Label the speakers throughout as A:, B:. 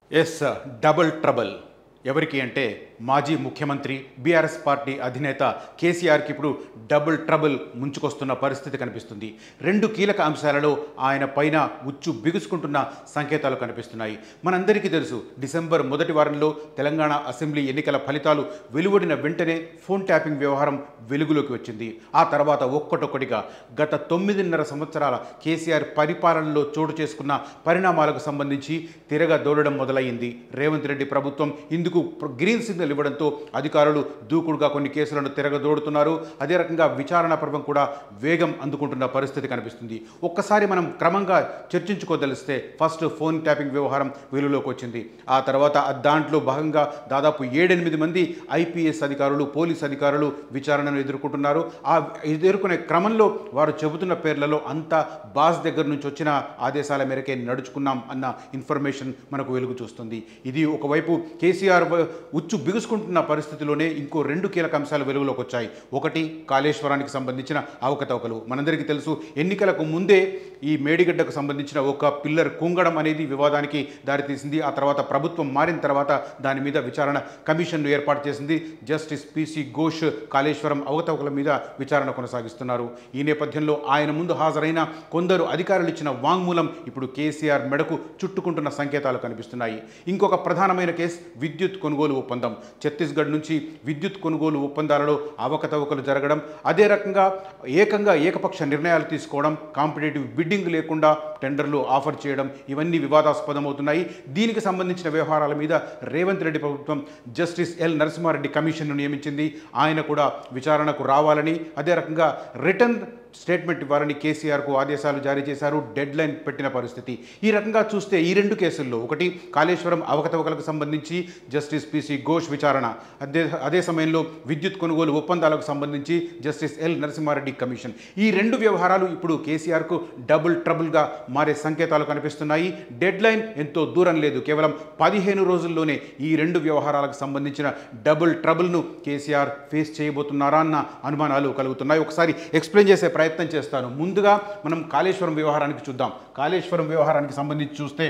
A: yes double trouble ఎవరికి అంటే మాజీ ముఖ్యమంత్రి బీఆర్ఎస్ పార్టీ అధినేత కేసీఆర్కి ఇప్పుడు డబుల్ ట్రబుల్ ముంచుకొస్తున్న పరిస్థితి కనిపిస్తుంది రెండు కీలక అంశాలలో ఆయన పైన ఉచ్చు బిగుసుకుంటున్న సంకేతాలు కనిపిస్తున్నాయి మనందరికీ తెలుసు డిసెంబర్ మొదటి వారంలో తెలంగాణ అసెంబ్లీ ఎన్నికల ఫలితాలు వెలువడిన వెంటనే ఫోన్ ట్యాపింగ్ వ్యవహారం వెలుగులోకి వచ్చింది ఆ తర్వాత ఒక్కటొక్కటిగా గత తొమ్మిదిన్నర సంవత్సరాల కేసీఆర్ పరిపాలనలో చోటు చేసుకున్న పరిణామాలకు సంబంధించి తిరగ దోడడం మొదలయ్యింది రేవంత్ రెడ్డి ప్రభుత్వం ఇందుకు ప్ర- గ్రీన్ సిగ్నల్ ఇవ్వడంతో అధికారులు దూకుడుగా కొన్ని కేసులను తిరగదోడుతున్నారు అదే రకంగా విచారణ పర్వం కూడా వేగం అందుకుంటున్న పరిస్థితి కనిపిస్తుంది ఒక్కసారి మనం క్రమంగా చర్చించుకోదలిస్తే ఫస్ట్ ఫోన్ ట్యాపింగ్ వ్యవహారం వెలుగులోకి వచ్చింది ఆ తర్వాత ఆ దాంట్లో భాగంగా దాదాపు ఏడెనిమిది మంది ఐపీఎస్ అధికారులు పోలీస్ అధికారులు విచారణను ఎదుర్కొంటున్నారు ఆ ఎదుర్కొనే క్రమంలో వారు చెబుతున్న పేర్లలో అంతా బాస్ దగ్గర నుంచి వచ్చిన ఆదేశాల మేరకే నడుచుకున్నాం అన్న ఇన్ఫర్మేషన్ మనకు వెలుగు చూస్తుంది ఇది ఒకవైపు కేసీఆర్ వ- ఉచ్చు బిగుసుకుంటున్న పరిస్థితిలోనే ఇంకో రెండు కీలక అంశాలు వెలుగులోకి వచ్చాయి ఒకటి కాళేశ్వరానికి సంబంధించిన అవకతవకలు మనందరికీ తెలుసు ఎన్నికలకు ముందే ఈ మేడిగడ్డకు సంబంధించిన ఒక పిల్లర్ కుంగడం అనేది వివాదానికి దారితీసింది ఆ తర్వాత ప్రభుత్వం మారిన తర్వాత దాని మీద విచారణ కమిషన్ను ఏర్పాటు చేసింది జస్టిస్ పిసి ఘోష్ కాళేశ్వరం అవకతవకల మీద విచారణ కొనసాగిస్తున్నారు ఈ నేపథ్యంలో ఆయన ముందు హాజరైన కొందరు అధికారులు ఇచ్చిన వాంగ్మూలం ఇప్పుడు కేసీఆర్ మెడకు చుట్టుకుంటున్న సంకేతాలు కనిపిస్తున్నాయి ఇంకొక ప్రధానమైన కేసు విద్యుత్ కొనుగోలు ఒప్పందం ఛత్తీస్గఢ్ నుంచి విద్యుత్ కొనుగోలు ఒప్పందాలలో అవకతవకలు జరగడం అదే రకంగా ఏకంగా ఏకపక్ష నిర్ణయాలు తీసుకోవడం కాంపిటేటివ్ బిడ్డింగ్ లేకుండా టెండర్లు ఆఫర్ చేయడం ఇవన్నీ వివాదాస్పదమవుతున్నాయి దీనికి సంబంధించిన వ్యవహారాల మీద రేవంత్ రెడ్డి ప్రభుత్వం జస్టిస్ ఎల్ నరసింహారెడ్డి కమిషన్ను నియమించింది ఆయన కూడా విచారణకు రావాలని అదే రకంగా రిటర్న్ స్టేట్మెంట్ ఇవ్వాలని కేసీఆర్కు ఆదేశాలు జారీ చేశారు డెడ్ లైన్ పెట్టిన పరిస్థితి ఈ రకంగా చూస్తే ఈ రెండు కేసుల్లో ఒకటి కాళేశ్వరం అవకతవకలకు సంబంధించి జస్టిస్ పిసి ఘోష్ విచారణ అదే అదే సమయంలో విద్యుత్ కొనుగోలు ఒప్పందాలకు సంబంధించి జస్టిస్ ఎల్ నరసింహారెడ్డి కమిషన్ ఈ రెండు వ్యవహారాలు ఇప్పుడు కేసీఆర్కు డబుల్ ట్రబుల్గా మారే సంకేతాలు కనిపిస్తున్నాయి డెడ్ లైన్ ఎంతో దూరం లేదు కేవలం పదిహేను రోజుల్లోనే ఈ రెండు వ్యవహారాలకు సంబంధించిన డబుల్ ట్రబుల్ను కేసీఆర్ ఫేస్ చేయబోతున్నారా అన్న అనుమానాలు కలుగుతున్నాయి ఒకసారి ఎక్స్ప్లెయిన్ చేసే ప్రయత్నం చేస్తాను ముందుగా మనం కాళేశ్వరం వ్యవహారానికి చూద్దాం కాళేశ్వరం వ్యవహారానికి సంబంధించి చూస్తే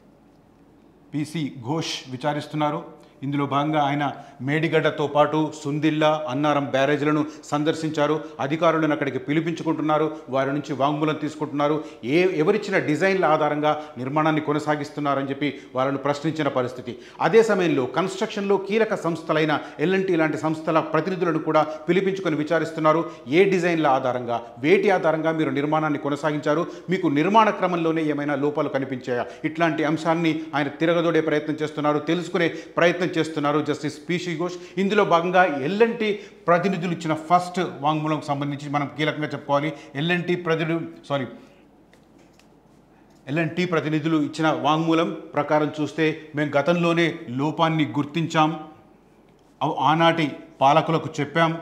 A: పిసి ఘోష్ విచారిస్తున్నారు ఇందులో భాగంగా ఆయన మేడిగడ్డతో పాటు సుందిల్లా అన్నారం బ్యారేజ్లను సందర్శించారు అధికారులను అక్కడికి పిలిపించుకుంటున్నారు వారి నుంచి వాంగ్మూలం తీసుకుంటున్నారు ఏ ఎవరిచ్చిన డిజైన్ల ఆధారంగా నిర్మాణాన్ని కొనసాగిస్తున్నారని చెప్పి వాళ్ళను ప్రశ్నించిన పరిస్థితి అదే సమయంలో కన్స్ట్రక్షన్లో కీలక సంస్థలైన ఎల్ఎన్టీ లాంటి సంస్థల ప్రతినిధులను కూడా పిలిపించుకొని విచారిస్తున్నారు ఏ డిజైన్ల ఆధారంగా వేటి ఆధారంగా మీరు నిర్మాణాన్ని కొనసాగించారు మీకు నిర్మాణ క్రమంలోనే ఏమైనా లోపాలు కనిపించాయా ఇట్లాంటి అంశాన్ని ఆయన తిరగదోడే ప్రయత్నం చేస్తున్నారు తెలుసుకునే ప్రయత్నం చేస్తున్నారు జస్టిస్ పిసి ఘోష్ ఇందులో భాగంగా ఎల్ఎన్టీ ప్రతినిధులు ఇచ్చిన ఫస్ట్ వాంగ్మూలంకు సంబంధించి మనం కీలకంగా చెప్పుకోవాలి ఎల్ఎన్టీ ప్రతినిధులు సారీ ఎల్ఎన్టీ ప్రతినిధులు ఇచ్చిన వాంగ్మూలం ప్రకారం చూస్తే మేము గతంలోనే లోపాన్ని గుర్తించాం అవ్- ఆనాటి పాలకులకు చెప్పాం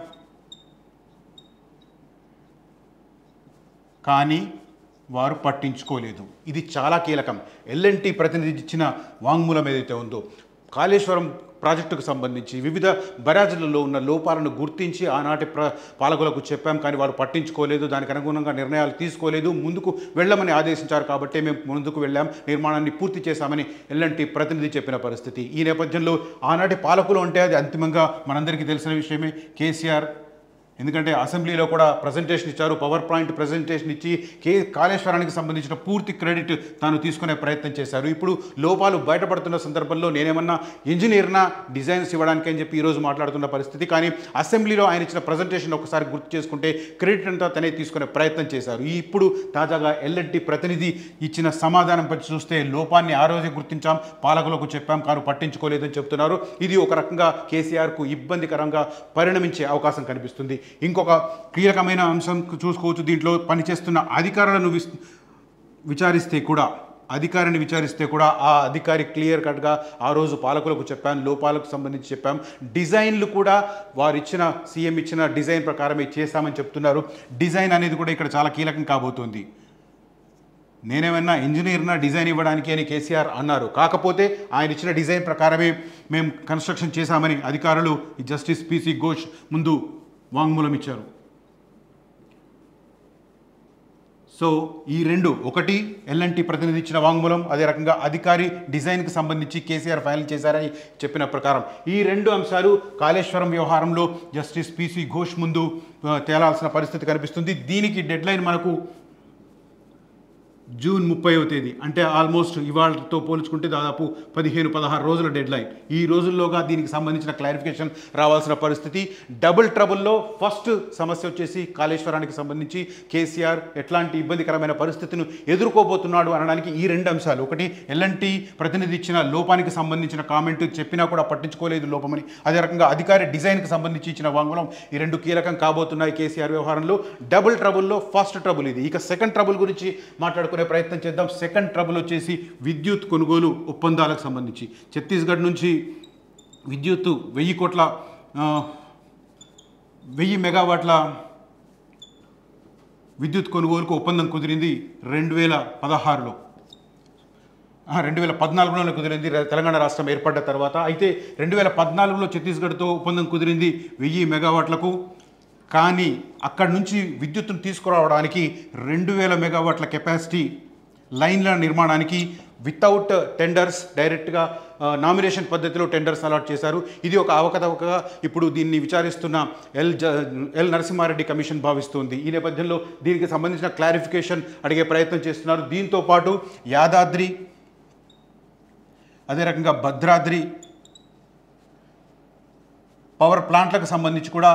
A: కానీ వారు పట్టించుకోలేదు ఇది చాలా కీలకం ఎల్ఎన్టీ ప్రతినిధి ఇచ్చిన వాంగ్మూలం ఏదైతే ఉందో కాళేశ్వరం ప్రాజెక్టుకు సంబంధించి వివిధ బరాజులలో ఉన్న లోపాలను గుర్తించి ఆనాటి ప్ర పాలకులకు చెప్పాం కానీ వారు పట్టించుకోలేదు దానికి అనుగుణంగా నిర్ణయాలు తీసుకోలేదు ముందుకు వెళ్ళమని ఆదేశించారు కాబట్టి మేము ముందుకు వెళ్ళాం నిర్మాణాన్ని పూర్తి చేశామని ఎల్ఎన్టీ ప్రతినిధి చెప్పిన పరిస్థితి ఈ నేపథ్యంలో ఆనాటి పాలకులు అంటే అది అంతిమంగా మనందరికీ తెలిసిన విషయమే కేసీఆర్ ఎందుకంటే అసెంబ్లీలో కూడా ప్రజెంటేషన్ ఇచ్చారు పవర్ పాయింట్ ప్రజెంటేషన్ ఇచ్చి కే కాళేశ్వరానికి సంబంధించిన పూర్తి క్రెడిట్ తాను తీసుకునే ప్రయత్నం చేశారు ఇప్పుడు లోపాలు బయటపడుతున్న సందర్భంలో నేనేమన్నా ఇంజనీర్నా డిజైన్స్ ఇవ్వడానికి అని చెప్పి ఈరోజు మాట్లాడుతున్న పరిస్థితి కానీ అసెంబ్లీలో ఆయన ఇచ్చిన ప్రజెంటేషన్ ఒకసారి గుర్తు చేసుకుంటే క్రెడిట్ అంతా తనే తీసుకునే ప్రయత్నం చేశారు ఈ ఇప్పుడు తాజాగా ఎల్ఎన్టీ ప్రతినిధి ఇచ్చిన సమాధానం పற்றி చూస్తే లోపాన్ని ఆ రోజే గుర్తించాం పాలకులకు చెప్పాం కారు పట్టించుకోలేదని చెప్తున్నారు ఇది ఒక రకంగా కేసీఆర్కు ఇబ్బందికరంగా పరిణమించే అవకాశం కనిపిస్తుంది ఇంకొక కీలకమైన అంశం చూసుకోవచ్చు దీంట్లో పనిచేస్తున్న అధికారులను విస్ విచారిస్తే కూడా అధికారిని విచారిస్తే కూడా ఆ అధికారి క్లియర్ కట్గా ఆ రోజు పాలకులకు చెప్పాను లోపాలకు సంబంధించి చెప్పాం డిజైన్లు కూడా వారు ఇచ్చిన సీఎం ఇచ్చిన డిజైన్ ప్రకారమే చేశామని చెప్తున్నారు డిజైన్ అనేది కూడా ఇక్కడ చాలా కీలకం కాబోతోంది నేనేమన్నా ఇంజనీర్నా డిజైన్ ఇవ్వడానికి అని కేసీఆర్ అన్నారు కాకపోతే ఆయన ఇచ్చిన డిజైన్ ప్రకారమే మేము కన్స్ట్రక్షన్ చేశామని అధికారులు ఈ జస్టిస్ పిసి ఘోష్ ముందు వాంగ్మూలం ఇచ్చారు సో ఈ రెండు ఒకటి ఎల్ఎన్టీ ప్రతినిధి ఇచ్చిన వాంగ్మూలం అదే రకంగా అధికారి డిజైన్కి సంబంధించి కేసీఆర్ ఫైల్ చేశారని చెప్పిన ప్రకారం ఈ రెండు అంశాలు కాళేశ్వరం వ్యవహారంలో జస్టిస్ పిసి ఘోష్ ముందు ఆ, తేలాల్సిన పరిస్థితి కనిపిస్తుంది దీనికి డెడ్ లైన్ మనకు జూన్ ముప్పైవ తేదీ అంటే ఆల్మోస్ట్ ఇవాళతో పోల్చుకుంటే దాదాపు పదిహేను పదహారు రోజుల డెడ్ లైన్ ఈ రోజుల్లోగా దీనికి సంబంధించిన క్లారిఫికేషన్ రావాల్సిన పరిస్థితి డబుల్ ట్రబుల్లో ఫస్ట్ సమస్య వచ్చేసి కాళేశ్వరానికి సంబంధించి కేసీఆర్ ఎట్లాంటి ఇబ్బందికరమైన పరిస్థితిని ఎదుర్కోబోతున్నాడు అనడానికి ఈ రెండు అంశాలు ఒకటి ఎల్ఎన్టీ ప్రతినిధి ఇచ్చిన లోపానికి సంబంధించిన కామెంట్ చెప్పినా కూడా పట్టించుకోలేదు లోపమని అదే రకంగా అధికారి డిజైన్కి సంబంధించి ఇచ్చిన వాంగ్మూలం ఈ రెండు కీలకం కాబోతున్నాయి కేసీఆర్ వ్యవహారంలో డబుల్ ట్రబుల్లో ఫస్ట్ ట్రబుల్ ఇది ఇక సెకండ్ ట్రబుల్ గురించి మాట్లాడుకునే ప్రయత్నం చేద్దాం సెకండ్ ట్రబుల్ వచ్చేసి విద్యుత్ కొనుగోలు ఒప్పందాలకు సంబంధించి ఛత్తీస్గఢ్ నుంచి విద్యుత్ వెయ్యి కోట్ల ఆ, వెయ్యి మెగావాట్ల విద్యుత్ కొనుగోలుకు ఒప్పందం కుదిరింది రెండు వేల పదహారులో రెండు వేల పద్నాలుగులోనే కుదిరింది ర- తెలంగాణ రాష్ట్రం ఏర్పడ్డ తర్వాత అయితే రెండు వేల పద్నాలుగులో ఛత్తీస్గఢ్తో ఒప్పందం కుదిరింది వెయ్యి మెగావాట్లకు కానీ అక్కడి నుంచి విద్యుత్తును తీసుకురావడానికి రెండు వేల మెగావాట్ల కెపాసిటీ లైన్ల నిర్మాణానికి వితౌట్ టెండర్స్ డైరెక్ట్గా నామినేషన్ పద్ధతిలో టెండర్స్ అలాట్ చేశారు ఇది ఒక అవకతవకగా ఇప్పుడు దీన్ని విచారిస్తున్న ఎల్ జ ఎల్ నరసింహారెడ్డి కమిషన్ భావిస్తుంది ఈ నేపథ్యంలో దీనికి సంబంధించిన క్లారిఫికేషన్ అడిగే ప్రయత్నం చేస్తున్నారు దీంతో పాటు యాదాద్రి అదే రకంగా భద్రాద్రి పవర్ ప్లాంట్లకు సంబంధించి కూడా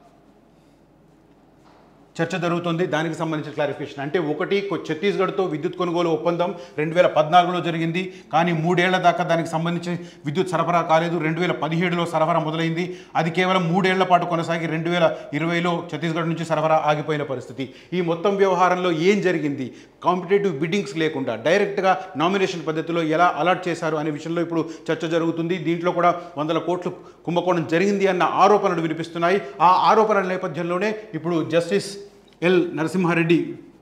A: చర్చ జరుగుతుంది దానికి సంబంధించిన క్లారిఫికేషన్ అంటే ఒకటి కొ- ఛత్తీస్గఢ్తో విద్యుత్ కొనుగోలు ఒప్పందం రెండు వేల పద్నాలుగులో జరిగింది కానీ మూడేళ్ల దాకా దానికి సంబంధించి విద్యుత్ సరఫరా కాలేదు రెండు వేల పదిహేడులో సరఫరా మొదలైంది అది కేవలం మూడేళ్ల పాటు కొనసాగి రెండు వేల ఇరవైలో ఛత్తీస్గఢ్ నుంచి సరఫరా ఆగిపోయిన పరిస్థితి ఈ మొత్తం వ్యవహారంలో ఏం జరిగింది కాంపిటేటివ్ బిడ్డింగ్స్ లేకుండా డైరెక్ట్గా నామినేషన్ పద్ధతిలో ఎలా అలాట్ చేశారు అనే విషయంలో ఇప్పుడు చర్చ జరుగుతుంది దీంట్లో కూడా వందల కోట్లు కుంభకోణం జరిగింది అన్న ఆరోపణలు వినిపిస్తున్నాయి ఆ ఆరోపణల నేపథ్యంలోనే ఇప్పుడు జస్టిస్ ఎల్ నరసింహారెడ్డి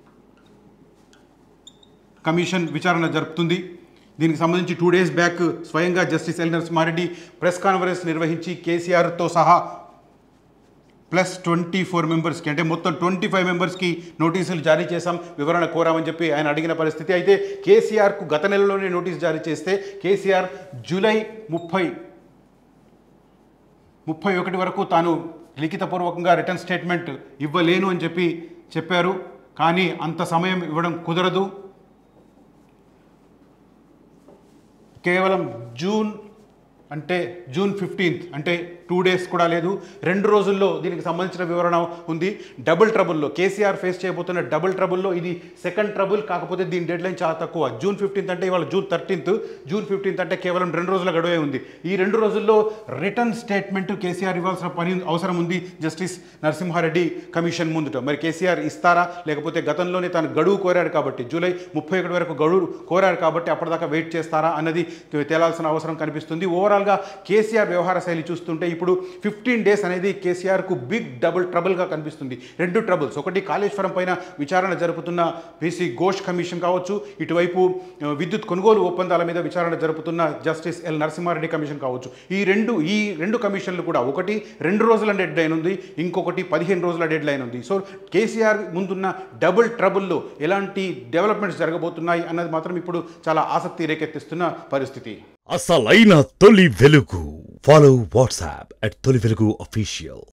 A: కమిషన్ విచారణ జరుపుతుంది దీనికి సంబంధించి టూ డేస్ బ్యాక్ స్వయంగా justice L Narasimha Reddy press conference నిర్వహించి కేసీఆర్తో సహా ప్లస్ ట్వంటీ ఫోర్ మెంబర్స్కి అంటే మొత్తం ట్వంటీ ఫైవ్ మెంబర్స్కి నోటీసులు జారీ చేశాం వివరణ కోరామని చెప్పి ఆయన అడిగిన పరిస్థితి అయితే కేసీఆర్కు గత నెలలోనే నోటీస్ జారీ చేస్తే కేసీఆర్ జూలై ముప్పై ముప్పై ఒకటి వరకు తాను లిఖితపూర్వకంగా రిటర్న్ స్టేట్మెంట్ ఇవ్వలేను అని చెప్పి చెప్పారు కానీ అంత సమయం ఇవ్వడం కుదరదు కేవలం జూన్ అంటే జూన్ ఫిఫ్టీన్త్ అంటే టూ డేస్ కూడా లేదు రెండు రోజుల్లో దీనికి సంబంధించిన వివరణ ఉంది డబుల్ ట్రబుల్లో కేసీఆర్ ఫేస్ చేయబోతున్న డబుల్ ట్రబుల్లో ఇది సెకండ్ ట్రబుల్ కాకపోతే దీని డెడ్ లైన్ చాలా తక్కువ జూన్ ఫిఫ్టీన్త్ అంటే ఇవాళ జూన్ థర్టీన్త్ జూన్ ఫిఫ్టీన్త్ అంటే కేవలం రెండు రోజుల గడువే ఉంది ఈ రెండు రోజుల్లో రిటర్న్ స్టేట్మెంట్ కేసీఆర్ ఇవ్వాల్సిన పని అవసరం ఉంది జస్టిస్ నరసింహారెడ్డి కమిషన్ ముందుట మరి కేసీఆర్ ఇస్తారా లేకపోతే గతంలోనే తాను గడువు కోరారు కాబట్టి జూలై ముప్పై ఒకటి వరకు గడువు కోరారు కాబట్టి అప్పటిదాకా వెయిట్ చేస్తారా అన్నది తేలాల్సిన అవసరం కనిపిస్తుంది ఓవరాల్గా కేసీఆర్ వ్యవహార శైలి చూస్తుంటే ఇప్పుడు ఫిఫ్టీన్ డేస్ అనేది కేసీఆర్కు బిగ్ డబుల్ ట్రబుల్గా కనిపిస్తుంది రెండు ట్రబుల్స్ ఒకటి కాళేశ్వరం పైన విచారణ జరుపుతున్న పీసీ ఘోష్ కమిషన్ కావచ్చు ఇటువైపు ఆ, విద్యుత్ కొనుగోలు ఒప్పందాల మీద విచారణ జరుపుతున్న జస్టిస్ ఎల్ నరసింహారెడ్డి కమిషన్ కావచ్చు ఈ రెండు ఈ రెండు కమిషన్లు కూడా ఒకటి రెండు రోజుల డెడ్ లైన్ ఉంది ఇంకొకటి పదిహేను రోజుల డెడ్ లైన్ ఉంది సో కేసీఆర్ ముందున్న డబుల్ ట్రబుల్లో ఎలాంటి డెవలప్మెంట్స్ జరగబోతున్నాయి అన్నది మాత్రం ఇప్పుడు చాలా ఆసక్తి రేకెత్తిస్తున్న పరిస్థితి
B: అసలైన తొలి వెలుగు ఫాలో వాట్సాప్ అట్ తొలి వెలుగు అఫీషియల్